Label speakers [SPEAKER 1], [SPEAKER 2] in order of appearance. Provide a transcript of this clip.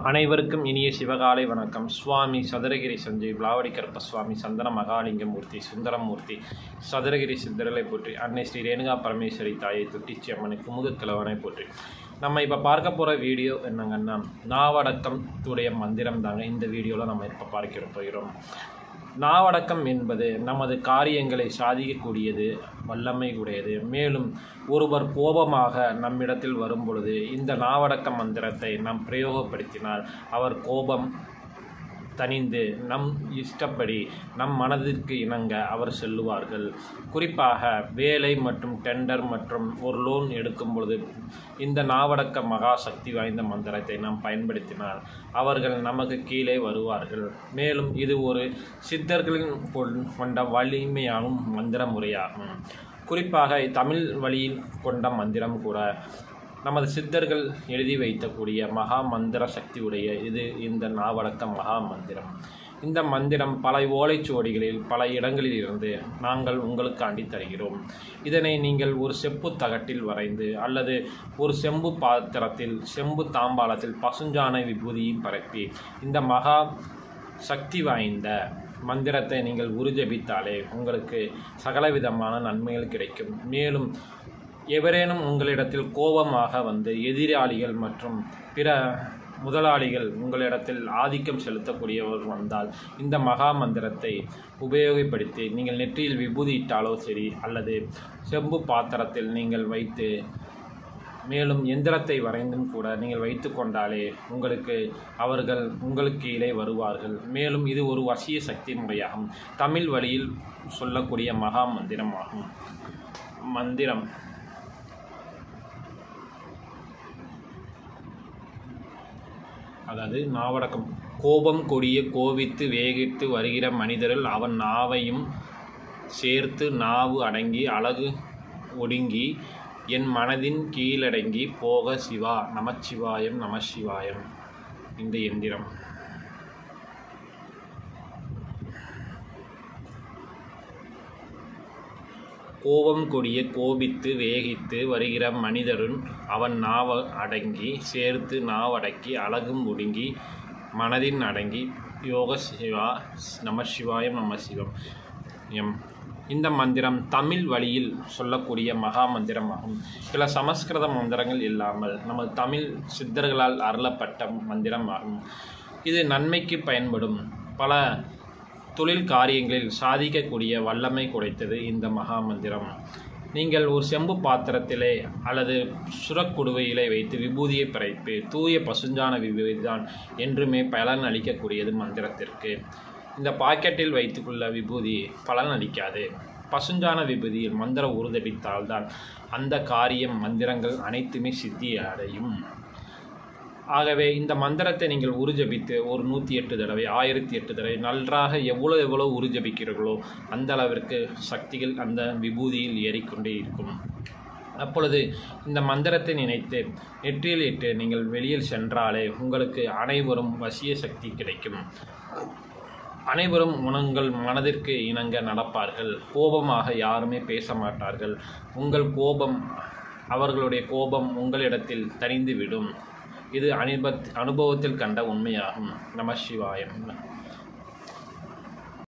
[SPEAKER 1] அனைவருக்கும் இனிய சிவகாலை வணக்கம் சுவாமி சதுரகிரி சஞ்சய் விளாவடிக்கரப்ப சுவாமி சந்தன மகாலிங்கமூர்த்தி சுந்தரமூர்த்தி சதுரகிரி சித்தர்களை போற்றி அன்னை ஸ்ரீ ரேணுகா பரமேஸ்வரி தாயை தொட்டிச்சி அம்மனை குமுகக்கிழவனை போற்றி நம்ம இப்போ பார்க்க போகிற வீடியோ என்னங்கன்னா நாவடக்கம் உடைய மந்திரம் தாங்க இந்த வீடியோவில் நம்ம இப்போ பார்க்க போகிறோம் நாவடக்கம் என்பது நமது காரியங்களை சாதிக்கக்கூடியது வல்லமை உடையது மேலும் ஒருவர் கோபமாக நம்மிடத்தில் வரும் பொழுது இந்த நாவடக்க மந்திரத்தை நாம் பிரயோகப்படுத்தினால் அவர் கோபம் தணிந்து நம் இஷ்டப்படி நம் மனதிற்கு இணங்க அவர் செல்லுவார்கள் குறிப்பாக வேலை மற்றும் டெண்டர் மற்றும் ஒரு லோன் எடுக்கும் பொழுது இந்த நாவடக்க மகா சக்தி வாய்ந்த மந்திரத்தை நாம் பயன்படுத்தினால் அவர்கள் நமக்கு கீழே வருவார்கள் மேலும் இது ஒரு சித்தர்களின் கொண்- கொண்ட வலிமையாகும் மந்திர முறையாகும் குறிப்பாக தமிழ் வழியில் கொண்ட மந்திரம் கூட நமது சித்தர்கள் எழுதி வைத்தக்கூடிய மகா மந்திர சக்தி உடைய இது இந்த நாவடக்க மகா மந்திரம் இந்த மந்திரம் பல ஓலைச்சுவடிகளில் பல இடங்களில் இருந்து நாங்கள் உங்களுக்காண்டி தருகிறோம் இதனை நீங்கள் ஒரு செப்பு தகட்டில் வரைந்து அல்லது ஒரு செம்பு பாத்திரத்தில் செம்பு தாம்பாளத்தில் பசுஞ்சான விபூதியும் பரப்பி இந்த மகா சக்தி வாய்ந்த மந்திரத்தை நீங்கள் உருஜபித்தாலே உங்களுக்கு சகலவிதமான நன்மைகள் கிடைக்கும் மேலும் எவரேனும் உங்களிடத்தில் கோபமாக வந்து எதிராளிகள் மற்றும் பிற முதலாளிகள் உங்களிடத்தில் ஆதிக்கம் செலுத்தக்கூடியவர் வந்தால் இந்த மகா மந்திரத்தை உபயோகப்படுத்தி நீங்கள் நெற்றியில் விபூதி இட்டாலோ சரி அல்லது செம்பு பாத்திரத்தில் நீங்கள் வைத்து மேலும் எந்திரத்தை வரைந்தும் கூட நீங்கள் வைத்து கொண்டாலே உங்களுக்கு அவர்கள் உங்களுக்கு கீழே வருவார்கள் மேலும் இது ஒரு வசிய சக்தி முறையாகும் தமிழ் வழியில் சொல்லக்கூடிய மகா மந்திரமாகும் மந்திரம் அதாவது நாவடக்கம் கோபம் கொடிய கோபித்து வேகித்து வருகிற மனிதரில் அவன் நாவையும் சேர்த்து நாவு அடங்கி அழகு ஒடுங்கி என் மனதின் கீழடங்கி போக சிவா நமச்சிவாயம் நமசிவாயம் இந்த எந்திரம் கோபம் கொடிய கோபித்து வேகித்து வருகிற மனிதருன் அவன் நாவ அடங்கி சேர்த்து நாவடக்கி அழகும் ஒடுங்கி மனதின் அடங்கி யோக சிவா நம சிவாயம் நம சிவம் எம் இந்த மந்திரம் தமிழ் வழியில் சொல்லக்கூடிய மகா மந்திரமாகும் சில சமஸ்கிருத மந்திரங்கள் இல்லாமல் நமது தமிழ் சித்தர்களால் அருளப்பட்ட மந்திரமாகும் இது நன்மைக்கு பயன்படும் பல தொழில் காரியங்களில் சாதிக்கக்கூடிய வல்லமை குடைத்தது இந்த மகா மந்திரம் நீங்கள் ஒரு செம்பு பாத்திரத்திலே அல்லது சுரக்குடுவையிலே வைத்து விபூதியை படைப்பு தூய பசுஞ்சான விபூதி தான் என்றுமே பலன் அளிக்கக்கூடியது மந்திரத்திற்கு இந்த பாக்கெட்டில் வைத்துக்கொள்ள விபூதி பலன் அளிக்காது பசுஞ்சான விபூதியில் மந்திர உறுதபித்தால்தான் அந்த காரியம் மந்திரங்கள் அனைத்துமே சித்தி அடையும் ஆகவே இந்த மந்திரத்தை நீங்கள் உருஜபித்து ஒரு நூற்றி எட்டு தடவை ஆயிரத்தி எட்டு தடவை நன்றாக எவ்வளோ எவ்வளோ உருஜபிக்கிறீர்களோ அந்த அளவிற்கு சக்திகள் அந்த விபூதியில் ஏறிக்கொண்டே இருக்கும் அப்பொழுது இந்த மந்திரத்தை நினைத்து நெற்றியில் இட்டு நீங்கள் வெளியில் சென்றாலே உங்களுக்கு அனைவரும் வசிய சக்தி கிடைக்கும் அனைவரும் உங்கள் மனதிற்கு இணங்க நடப்பார்கள் கோபமாக யாருமே பேச மாட்டார்கள் உங்கள் கோபம் அவர்களுடைய கோபம் உங்களிடத்தில் தணிந்துவிடும் இது அனுபத் அனுபவத்தில் கண்ட உண்மையாகும் நம சிவாயம்